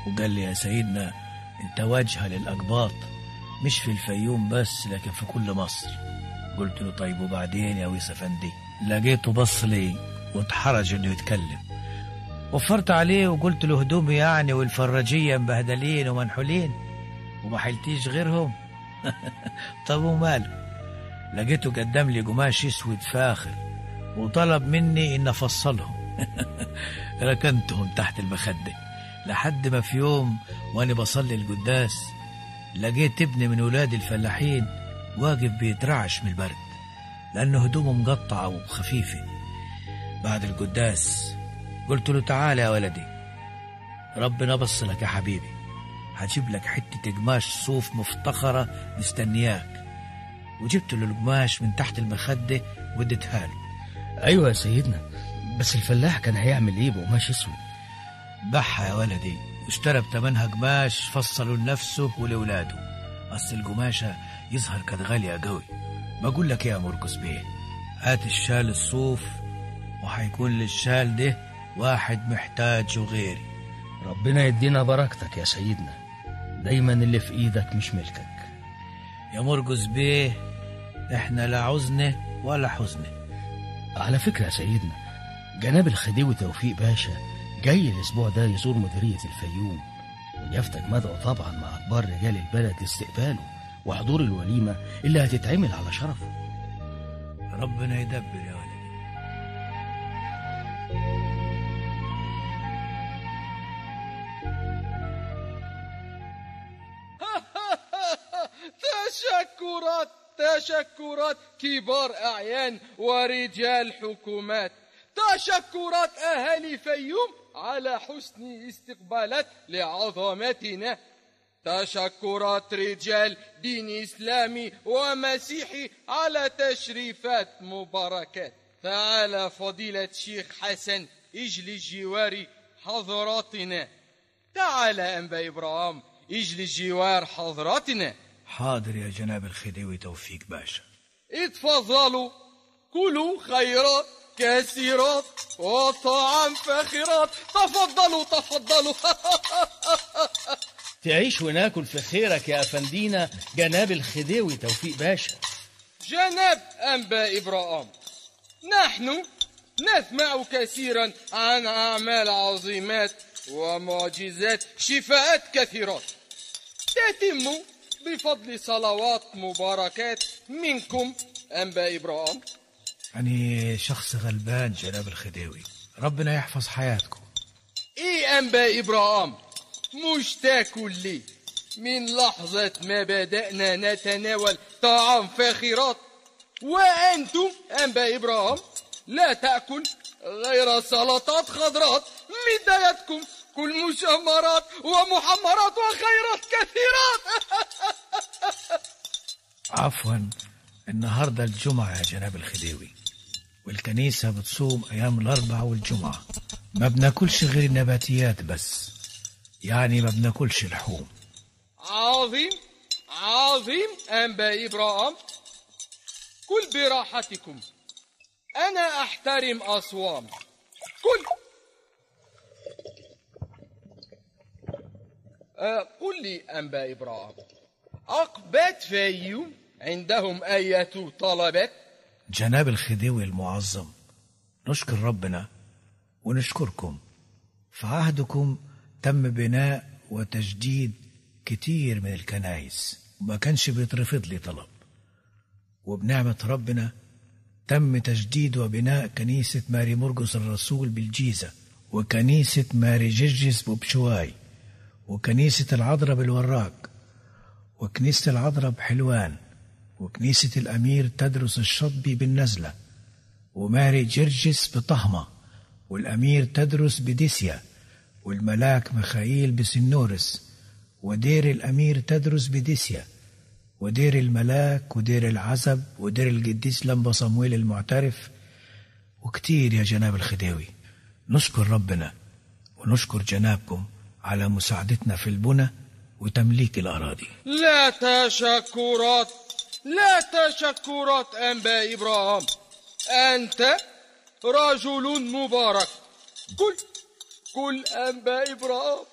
وقال لي يا سيدنا انت واجهة للأقباط مش في الفيوم بس لكن في كل مصر قلت له طيب وبعدين يا ويس افندي لقيته بص لي واتحرج انه يتكلم وفرت عليه وقلت له هدومي يعني والفراجية مبهدلين ومنحولين وما حيلتيش غيرهم طب وماله لقيته قدم لي قماش اسود فاخر وطلب مني ان افصلهم ركنتهم تحت المخدة لحد ما في يوم وانا بصلي القداس لقيت ابن من ولاد الفلاحين واقف بيترعش من البرد لأنه هدومه مقطعة وخفيفة بعد القداس قلت له تعال يا ولدي ربنا بص لك يا حبيبي هجيب لك حتة قماش صوف مفتخرة مستنياك وجبت له القماش من تحت المخدة واديتها له ايوه يا سيدنا بس الفلاح كان هيعمل ايه بقماش اسود بحها يا ولدي واشترى بتمنها قماش فصله لنفسه ولولاده أصل القماشة يظهر كانت غالية قوي بقول لك يا مرقس بيه هات الشال الصوف وحيكون للشال ده واحد محتاجه غيري ربنا يدينا بركتك يا سيدنا دايما اللي في ايدك مش ملكك يا مرقس بيه احنا لا عزنة ولا حزنة على فكرة يا سيدنا جناب الخديوي توفيق باشا جاي الأسبوع ده يزور مديرية الفيوم ويفتك مدعو طبعا مع كبار رجال البلد لاستقباله وحضور الوليمة اللي هتتعمل على شرفه ربنا يدبر يا ولدي تشكرات تشكرات كبار أعيان ورجال حكومات تشكرات أهالي فيوم على حسن استقبالات لعظمتنا تشكرات رجال دين إسلامي ومسيحي على تشريفات مباركات تعالى فضيلة شيخ حسن اجل جوار حضراتنا تعالى أنبا إبراهيم اجل جوار حضراتنا حاضر يا جناب الخديوي توفيق باشا اتفضلوا كلوا خيرات كثيرات وطعام فاخرات تفضلوا تفضلوا تعيش وناكل في خيرك يا أفندينا جناب الخديوي توفيق باشا جناب أنبا إبراهيم نحن نسمع كثيرا عن أعمال عظيمات ومعجزات شفاءات كثيرات تتم بفضل صلوات مباركات منكم أنبا إبراهيم أنا شخص غلبان جناب الخديوي ربنا يحفظ حياتكم إيه أنبا إبراهيم مش تاكل لي من لحظة ما بدأنا نتناول طعام فاخرات وأنتم أنبا إبراهيم لا تأكل غير سلطات خضرات بدايتكم كل مشمرات ومحمرات وخيرات كثيرات عفوا النهاردة الجمعة يا جناب الخديوي والكنيسة بتصوم أيام الأربعاء والجمعة ما بناكلش غير النباتيات بس يعني ما بناكلش لحوم عظيم عظيم أنبا إبراهيم كل براحتكم أنا أحترم أصوام كل آه، قل لي أنبا إبراهيم أقبات فيوم عندهم أية طلبات جناب الخديوي المعظم نشكر ربنا ونشكركم في عهدكم تم بناء وتجديد كتير من الكنايس وما كانش بيترفض لي طلب وبنعمة ربنا تم تجديد وبناء كنيسة ماري مرقس الرسول بالجيزة وكنيسة ماري جرجس بوبشواي وكنيسة العذراء بالوراق وكنيسة العذراء بحلوان وكنيسة الأمير تدرس الشطبي بالنزلة وماري جرجس بطهمة والأمير تدرس بديسيا والملاك مخايل بسنورس ودير الأمير تدرس بديسيا ودير الملاك ودير العزب ودير القديس لمبا صمويل المعترف وكتير يا جناب الخديوي نشكر ربنا ونشكر جنابكم على مساعدتنا في البنى وتمليك الأراضي لا تشكرات لا تشكرات أنبا إبراهيم أنت رجل مبارك كل كل أنبا إبراهيم